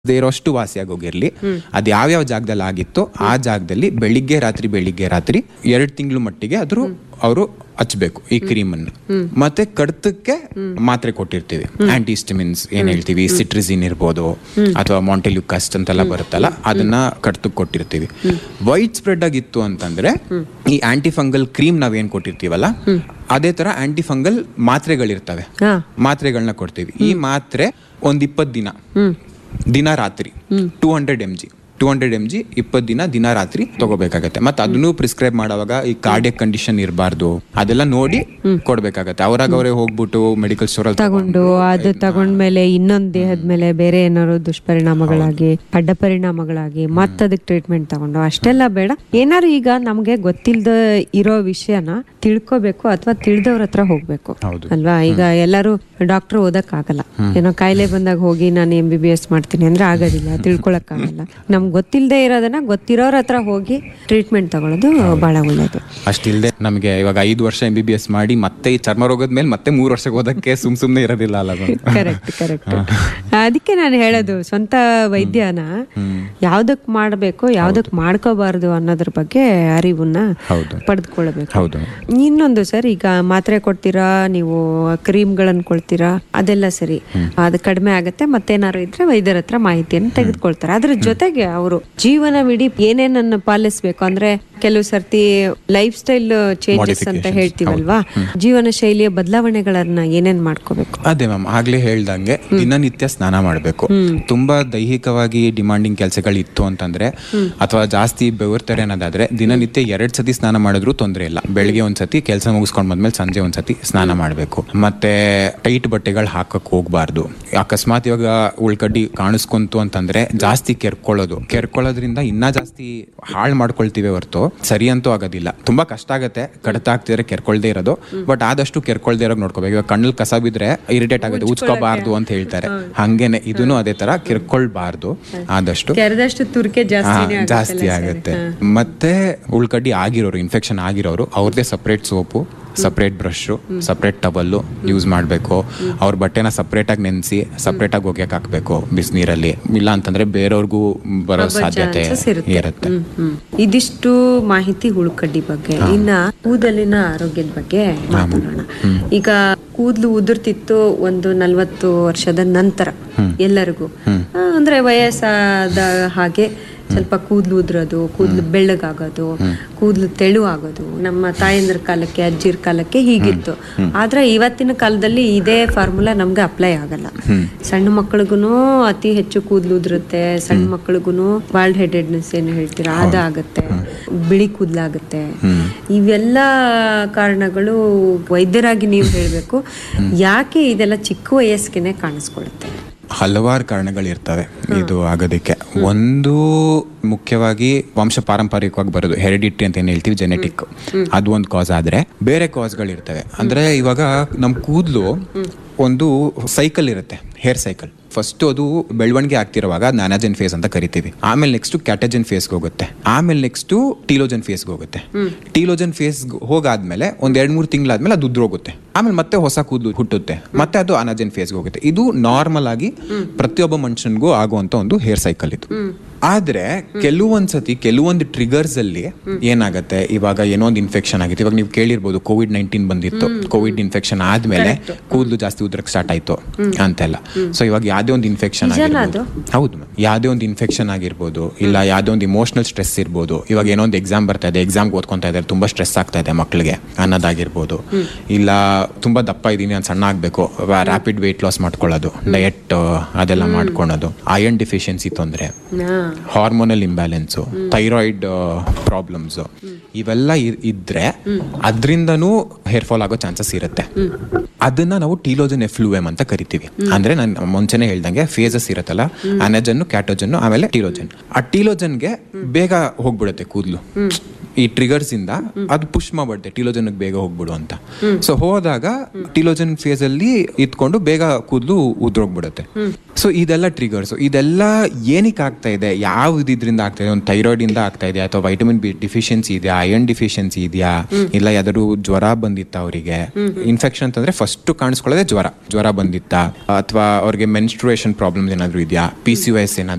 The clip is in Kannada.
ಇರೋಷ್ಟು ವಾಸಿಯಾಗಿ ಹೋಗಿರ್ಲಿ ಅದು ಯಾವ್ಯಾವ ಜಾಗದಲ್ಲಿ ಆಗಿತ್ತೋ ಆ ಜಾಗದಲ್ಲಿ ಬೆಳಿಗ್ಗೆ ರಾತ್ರಿ ಬೆಳಿಗ್ಗೆ ರಾತ್ರಿ ಎರಡು ತಿಂಗಳು ಮಟ್ಟಿಗೆ ಅದ್ರ ಅವರು ಹಚ್ಬೇಕು ಈ ಕ್ರೀಮ್ ಅನ್ನು ಮತ್ತೆ ಕಡ್ತಕ್ಕೆ ಮಾತ್ರೆ ಕೊಟ್ಟಿರ್ತೀವಿ ಆಂಟಿಸ್ಟಿಮಿನ್ಸ್ ಏನ್ ಹೇಳ್ತೀವಿ ಸಿಟ್ರಿಸಿನ್ ಇರ್ಬೋದು ಅಥವಾ ಮಾಂಟೆಲ್ಯುಕಸ್ಟ್ ಅಂತೆಲ್ಲ ಬರುತ್ತಲ್ಲ ಅದನ್ನ ಕಡ್ತಕ್ಕೆ ಕೊಟ್ಟಿರ್ತೀವಿ ವೈಟ್ ಸ್ಪ್ರೆಡ್ ಆಗಿತ್ತು ಅಂತಂದ್ರೆ ಈ ಆಂಟಿಫಂಗಲ್ ಕ್ರೀಮ್ ನಾವೇನ್ ಕೊಟ್ಟಿರ್ತೀವಲ್ಲ ಅದೇ ತರ ಆಂಟಿಫಂಗಲ್ ಮಾತ್ರೆಗಳಿರ್ತವೆ ಹಾ. ಮಾತ್ರೆಗಳನ್ನ ಕೊಡ್ತೀವಿ ಈ ಮಾತ್ರೆ ಒಂದ್ ಇಪ್ಪತ್ ದಿನ ದಿನ ರಾತ್ರಿ two hundred M G two hundred M G ಇಪ್ಪತ್ತು ದಿನ ದಿನ ರಾತ್ರಿ ತಗೋಬೇಕಾಗತ್ತೆ ಮತ್ತೆ ಅದನ್ನು ಪ್ರಿಸ್ಕ್ರೈಬ್ ಮಾಡುವಾಗ ಈ ಕಾರ್ಡಿಯಕ್ ಕಂಡೀಷನ್ ಇರಬಾರ್ದು ಅದೆಲ್ಲ ನೋಡಿ ಕೊಡ್ಬೇಕಾಗತ್ತೆ ಅವ್ರಾಗ ಅವರೇ ಹೋಗ್ಬಿಟ್ಟು ಮೆಡಿಕಲ್ ಸ್ಟೋರ್ ಅಲ್ಲಿ ತಗೊಂಡು ಅದು ತಗೊಂಡ್ಮೇಲೆ ಇನ್ನೊಂದ್ ದೇಹದ ಮೇಲೆ ಬೇರೆ ಏನಾದ್ರು ದುಷ್ಪರಿಣಾಮಗಳಾಗಿ ಅಡ್ಡ ಪರಿಣಾಮಗಳಾಗಿ ಮತ್ತ ಅದಕ್ಕೆ ಟ್ರೀಟ್ಮೆಂಟ್ ತಗೊಂಡು ಅಷ್ಟೆಲ್ಲ ಬೇಡ ಏನಾರು ಈಗ ನಮ್ಗೆ ಗೊತ್ತಿಲ್ದ ಇರೋ ವಿಷಯನ ತಿಳ್ಕೊಬೇಕು ಅಥವಾ ತಿಳಿದವ್ರ ಹತ್ರ ಹೋಗ್ಬೇಕು ಹೌದು. ಅಲ್ವಾ ಈಗ ಎಲ್ಲರೂ ಡಾಕ್ಟರ್ ಓದಕ್ ಆಗಲ್ಲ ಏನೋ ಕಾಯಿಲೆ ಬಂದಾಗ ಹೋಗಿ ನಾನು ಎಂ ಬಿ ಬಿ ಎಸ್ ಮಾಡ್ತೀನಿ ಅಂದ್ರೆ ಆಗೋದಿಲ್ಲ ತಿಳ್ಕೊಳಕ್ ಆಗಲ್ಲ ನಮ್ಗೆ ಗೊತ್ತಿಲ್ಲದೆ ಇರೋದನ್ನ ಗೊತ್ತಿರೋರ ಹತ್ರ ಹೋಗಿ ಟ್ರೀಟ್ಮೆಂಟ್ ತಗೊಳ್ಳೋದು ಬಹಳ ಒಳ್ಳೇದು ಅಷ್ಟಿಲ್ದೆ ನಮಗೆ ಇವಾಗ ಐದು ವರ್ಷ ಎಂ ಬಿ ಬಿ ಎಸ್ ಮಾಡಿ ಮತ್ತೆ ಈ ಚರ್ಮ ರೋಗದ ಮೇಲೆ ಮತ್ತೆ ಮೂರು ವರ್ಷಕ್ಕೆ ಓದಕ್ಕೆ ಸುಮ್ ಸುಮ್ನೆ ಇರೋದಿಲ್ಲ ಅಲ್ಲ ಅದು. ಕರೆಕ್ಟ್ ಕರೆಕ್ಟ್ ಅದಕ್ಕೆ ನಾನು ಹೇಳೋದು ಸ್ವಂತ ವೈದ್ಯನ ಯಾವ್ದಕ್ ಮಾಡಬೇಕು ಯಾವ್ದಕ್ ಮಾಡ್ಕೋಬಾರ್ದು ಅನ್ನೋದ್ರ ಬಗ್ಗೆ ಅರಿವನ್ನ ಹೌದು. ಪಡೆದುಕೊಳ್ಬೇಕು ಹೌದು ಇನ್ನೊಂದು ಸರ್ ಈಗ ಮಾತ್ರೆ ಕೊಡ್ತೀರಾ ನೀವು ಕ್ರೀಮ್ಗಳನ್ನ ಕೊಡ್ತೀರಾ ಅದೆಲ್ಲ ಸರಿ ಅದು ಕಡಿಮೆ ಆಗತ್ತೆ ಮತ್ತೇನಾದ್ರು ಇದ್ರೆ ವೈದ್ಯರ ಹತ್ರ ಮಾಹಿತಿಯನ್ನು ತೆಗೆದುಕೊಳ್ತಾರೆ ಅದ್ರ ಜೊತೆಗೆ ಅವರು ಜೀವನವಿಡೀ ಏನೇನನ್ನ ಪಾಲಿಸ್ಬೇಕು ಅಂದ್ರೆ ಕೆಲವು ಸರ್ತಿ ಲೈಫ್ ಸ್ಟೈಲ್ ಚೇಂಜಸ್ ಅಂತ ಹೇಳ್ತೀವಲ್ವಾ ಜೀವನ ಶೈಲಿಯ ಬದಲಾವಣೆಗಳನ್ನ ಏನೇನ್ ಮಾಡ್ಕೋಬೇಕು ಅದೇ ಮ್ಯಾಮ್ ಆಗ್ಲೇ ಹೇಳ್ದಂಗೆ ದಿನನಿತ್ಯ ಸ್ನಾನ ಮಾಡಬೇಕು ತುಂಬಾ ದೈಹಿಕವಾಗಿ ಡಿಮಾಂಡಿಂಗ್ ಕೆಲಸಗಳು ಇತ್ತು ಅಂತಂದ್ರೆ ಅಥವಾ ಜಾಸ್ತಿ ಬೆವರ್ತಾರೆ ಅನ್ನೋದಾದ್ರೆ ದಿನನಿತ್ಯ ಎರಡ್ ಸತಿ ಸ್ನಾನ ಮಾಡಿದ್ರು ತೊಂದರೆ ಇಲ್ಲ ಬೆಳಿಗ್ಗೆ ಒಂದ್ಸತಿ ಕೆಲಸ ಮುಗಿಸ್ಕೊಂಡ್ ಬಂದ್ಮೇಲೆ ಸಂಜೆ ಒಂದ್ಸತಿ ಸ್ನಾನ ಮಾಡಬೇಕು ಮತ್ತೆ ಟೈಟ್ ಬಟ್ಟೆಗಳು ಹಾಕಕ್ ಹೋಗ್ಬಾರ್ದು ಅಕಸ್ಮಾತ್ ಇವಾಗ ಉಳ್ಕಡ್ಡಿ ಕಾಣಿಸ್ಕೊಂತು ಅಂತಂದ್ರೆ ಜಾಸ್ತಿ ಕೆರ್ಕೊಳ್ಳೋದು ಕೆರ್ಕೊಳ್ಳೋದ್ರಿಂದ ಇನ್ನ ಜಾಸ್ತಿ ಹಾಳು ಮಾಡ್ಕೊಳ್ತೀವಿ ಹೊರತು ಸರಿ ಅಂತೂ ಆಗೋದಿಲ್ಲ ತುಂಬಾ ಕಷ್ಟ ಆಗತ್ತೆ ಕಡತ ಆಗ್ತಿದ್ರೆ ಕೆರ್ಕೊಳ್ದೇ ಇರೋದು ಬಟ್ ಆದಷ್ಟು ಕೆರ್ಕೊಳ್ದೇ ಇರೋಗ್ ನೋಡ್ಕೋಬೇಕು ಇವಾಗ ಕಣ್ಣಲ್ಲಿ ಕಸ ಬಿದ್ರೆ ಇರಿಟೇಟ್ ಆಗುತ್ತೆ ಉಚ್ಕೋಬಾರ್ದು ಅಂತ ಹೇಳ್ತಾರೆ ಹಂಗೇನೆ ಇದನ್ನು ಅದೇ ತರ ಕೆರ್ಕೊಳ್ಬಾರ್ದು ಆದಷ್ಟು ಕೆರೆದಷ್ಟು ತುರ್ಕೆ ಹಾ, ಜಾಸ್ತಿ ಆಗುತ್ತೆ ಮತ್ತೆ ಉಳ್ಕಡ್ಡಿ ಆಗಿರೋರು ಇನ್ಫೆಕ್ಷನ್ ಆಗಿರೋರು ಅವ್ರದೇ separate soap separate brush separate towel use ಮಾಡಬೇಕು ಅವ್ರ ಬಟ್ಟೆನ ಸಪ್ರೇಟ್ ಆಗಿ ನೆನೆಸಿ ಸಪ್ರೇಟ್ ಆಗಿ ಒಗ್ಯಕ್ ಹಾಕ್ಬೇಕು ಬಿಸಿನೀರಲ್ಲಿ ಇಲ್ಲ ಅಂತಂದ್ರೆ ಬೇರೆಯವ್ರಿಗೂ ಬರೋ ಸಾಧ್ಯತೆ ಇರುತ್ತೆ ಹ್ಮ್, ಹ್ಮ್. ಇದಿಷ್ಟು ಮಾಹಿತಿ ಹುಳುಕಡ್ಡಿ ಬಗ್ಗೆ ಇನ್ನ ಕೂದಲಿನ ಆರೋಗ್ಯದ ಬಗ್ಗೆ ಮಾತಾಡೋಣ ಈಗ ಕೂದಲು ಉದುರ್ತಿತ್ತು ಒಂದು ನಲ್ವತ್ತು ವರ್ಷದ ನಂತರ ಎಲ್ಲರಿಗೂ ಆ, ಅಂದ್ರೆ ವಯಸ್ಸಾದ ಹಾಗೆ ಸ್ವಲ್ಪ ಕೂದಲು ಉದುರೋದು ಕೂದಲು ಬೆಳ್ಳಗಾಗೋದು ಕೂದಲು ತೆಳು ಆಗೋದು ನಮ್ಮ ತಾಯಂದ್ರ ಕಾಲಕ್ಕೆ ಅಜ್ಜಿರ ಕಾಲಕ್ಕೆ ಹೀಗಿತ್ತು ಆದ್ರೆ ಇವತ್ತಿನ ಕಾಲದಲ್ಲಿ ಇದೇ ಫಾರ್ಮುಲಾ ನಮ್ಗೆ ಅಪ್ಲೈ ಆಗಲ್ಲ ಸಣ್ಣ ಮಕ್ಕಳಿಗೂ ಅತಿ ಹೆಚ್ಚು ಕೂದಲು ಉದುರುತ್ತೆ ಸಣ್ಣ ಮಕ್ಕಳಿಗೂ ಬಾಲ್ಡ್ ಹೆಡೆಡ್ನೆಸ್ ಏನು ಹೇಳ್ತೀರಾ ಅದಾಗತ್ತೆ ಬಿಳಿ ಕೂದಲಾಗುತ್ತೆ ಇವೆಲ್ಲ ಕಾರಣಗಳು ವೈದ್ಯರಾಗಿ ನೀವು ಹೇಳ್ಬೇಕು ಯಾಕೆ ಇದೆಲ್ಲ ಚಿಕ್ಕ ವಯಸ್ಸಿಗೆ ಕಾಣಿಸ್ಕೊಳ್ಳುತ್ತೆ ಹಲವಾರು ಕಾರಣಗಳಿರ್ತವೆ ಇದು ಆಗೋದಕ್ಕೆ ಒಂದು ಮುಖ್ಯವಾಗಿ ವಂಶ ಪಾರಂಪರಿಕವಾಗಿ ಬರೋದು ಹೆರಿಡಿಟ್ರಿ ಅಂತ ಏನ್ ಹೇಳ್ತೀವಿ ಜೆನೆಟಿಕ್ ಅದು ಒಂದು ಕಾಸ್ ಆದ್ರೆ ಬೇರೆ ಕಾಸ್ಗಳಿರ್ತವೆ ಅಂದ್ರೆ ಇವಾಗ ನಮ್ ಕೂದಲು ಒಂದು ಸೈಕಲ್ ಇರುತ್ತೆ ಹೇರ್ ಸೈಕಲ್ ಫಸ್ಟ್ ಅದು ಬೆಳವಣಿಗೆ ಆಗ್ತಿರುವಾಗ ನಾನಾಜನ್ ಫೇಸ್ ಅಂತ ಕರಿತೀವಿ ಆಮೇಲೆ ನೆಕ್ಸ್ಟ್ ಕ್ಯಾಟಜನ್ ಫೇಸ್ಗೆ ಹೋಗುತ್ತೆ ಆಮೇಲೆ ನೆಕ್ಸ್ಟ್ ಟೀಲೋಜನ್ ಫೇಸ್ಗೆ ಹೋಗುತ್ತೆ ಟೀಲೋಜನ್ ಫೇಸ್ ಹೋಗಾದ್ಮೇಲೆ ಒಂದ್ ಎರಡ್ ಮೂರು ತಿಂಗಳಾದ್ಮೇಲೆ ಅದು ಉದ್ರೋಗುತ್ತೆ ಆಮೇಲೆ ಮತ್ತೆ ಹೊಸ ಕೂದಲು ಹುಟ್ಟುತ್ತೆ ಮತ್ತೆ ಅದು ಅನಾಜನ್ ಫೇಸ್ಗೆ ಹೋಗುತ್ತೆ ಇದು ನಾರ್ಮಲ್ ಆಗಿ ಪ್ರತಿಯೊಬ್ಬ ಮನುಷ್ಯನ್ಗೂ ಆಗುವಂತ ಒಂದು ಹೇರ್ ಸೈಕಲ್ ಇದು ಆದ್ರೆ ಕೆಲವೊಂದ್ಸತಿ ಕೆಲವೊಂದು ಟ್ರಿಗರ್ಸ್ ಅಲ್ಲಿ ಏನಾಗತ್ತೆ ಇವಾಗ ಏನೋ ಒಂದು ಇನ್ಫೆಕ್ಷನ್ ಆಗಿತ್ತು ಇವಾಗ ನೀವು ಕೇಳಿರ್ಬೋದು ಕೋವಿಡ್ ನೈನ್ಟೀನ್ ಬಂದಿತ್ತು ಕೋವಿಡ್ ಇನ್ಫೆಕ್ಷನ್ ಆದ್ಮೇಲೆ ಕೂದಲು ಜಾಸ್ತಿ ಉದ್ರಕ್ ಸ್ಟಾರ್ಟ್ ಆಯ್ತು ಅಂತೆಲ್ಲ ಸೊ ಇವಾಗ ಯಾವ್ದೇ ಒಂದು ಇನ್ಫೆಕ್ಷನ್ ಆಗಿರ್ಬೋದು ಹೌದು ma'am. ಯಾವ್ದೇ ಒಂದು ಇನ್ಫೆಕ್ಷನ್ ಆಗಿರ್ಬೋದು ಇಲ್ಲ ಯಾವ್ದೇ ಒಂದು ಇಮೋಷನಲ್ ಸ್ಟ್ರೆಸ್ ಇರ್ಬೋದು ಇವಾಗ ಏನೋ ಒಂದು ಎಕ್ಸಾಮ್ ಬರ್ತಾ ಇದೆ ಎಕ್ಸಾಮ್ ಓದ್ಕೊಂತಾ ಇದ್ದಾರೆ ತುಂಬಾ ಸ್ಟ್ರೆಸ್ ಆಗ್ತಾ ಇದೆ ಮಕ್ಕಳಿಗೆ ಅನ್ನೋದಾಗಿರ್ಬೋದು ಇಲ್ಲ ತುಂಬಾ ದಪ್ಪ ಇದೀನಿ ನಾನು ಸಣ್ಣ ಆಗ್ಬೇಕು ರ್ಯಾಪಿಡ್ ವೆಯ್ಟ್ ಲಾಸ್ ಮಾಡ್ಕೊಳ್ಳೋದು ಡಯಟ್ ಅದೆಲ್ಲ ಮಾಡ್ಕೊಳೋದು ಐರನ್ ಡಿಫಿಷಿಯನ್ಸಿ ತೊಂದರೆ ಹಾರ್ಮೋನಲ್ ಇಂಬ್ಯಾಲೆನ್ಸು ಥೈರಾಯ್ಡ್ ಪ್ರಾಬ್ಲಮ್ಸ್ ಇವೆಲ್ಲ ಇ- ಇದ್ರೆ ಅದರಿಂದನೂ ಹೇರ್ ಫಾಲ್ ಆಗೋ ಚಾನ್ಸಸ್ ಇರುತ್ತೆ ಅದನ್ನ ನಾವು ಟೀಲೋಜನ್ ಎಫ್ಲೂಎಮ್ ಅಂತ ಕರಿತೀವಿ ಅಂದ್ರೆ ನಾನು ಮುಂಚೆನೆ ಹೇಳ್ದಂಗೆ ಫೇಸಸ್ ಇರುತ್ತಲ್ಲ ಅನಜನ್ ಕ್ಯಾಟೋಜನ್ ಆಮೇಲೆ ಟೀಲೋಜನ್ ಆ ಟೀಲೋಜನ್ಗೆ ಬೇಗ ಹೋಗ್ಬಿಡುತ್ತೆ ಕೂದಲು ಈ ಟ್ರಿಗರ್ಸ್ ಇಂದ ಅದು ಪುಷ್ ಮಾಡ್ಬಿಡುತ್ತೆ ಟೀಲೋಜನ್ ಬೇಗ ಹೋಗ್ಬಿಡು ಅಂತ ಸೊ ಹೋದಾಗ ಟೀಲೋಜನ್ ಫೇಸ್ ಅಲ್ಲಿ ಇದ್ಕೊಂಡು ಬೇಗ ಕೂದಲು ಉದ್ರೋಗ್ಬಿಡುತ್ತೆ ಸೊ ಇದೆಲ್ಲ ಟ್ರಿಗರ್ಸ್ ಇದೆಲ್ಲ ಏನಕ್ಕೆ ಆಗ್ತಾ ಇದೆ ಯಾವ ಇದರಿಂದ ಆಗ್ತಾ ಇದೆ ಒಂದು ಥೈರಾಯ್ಡ್ ಇಂದ ಆಗ್ತಾ ಇದೆ ಅಥವಾ ವೈಟಮಿನ್ ಬಿ ಡಿಫಿಷಿಯನ್ಸಿ ಇದೆಯಾ ಐರನ್ ಡಿಫಿಷಿಯನ್ಸಿ ಇದೆಯಾ ಇಲ್ಲ ಯಾವ್ದಾದ್ರು ಜ್ವರ ಬಂದಿತ್ತ ಅವರಿಗೆ ಇನ್ಫೆಕ್ಷನ್ ಅಂತಂದ್ರೆ ಫಸ್ಟ್ ಕಾಣಿಸ್ಕೊಳ್ಳೋದೇ ಜ್ವರ ಜ್ವರ ಬಂದಿತ್ತ ಅಥವಾ ಅವ್ರಿಗೆ ಮೆನ್ಸ್ಟ್ರುಯೇಷನ್ ಪ್ರಾಬ್ಲಮ್ಸ್ ಏನಾದ್ರು ಇದೆಯಾ ಪಿ ಸಿ ಎಸ್ ಏನಾದ್ರು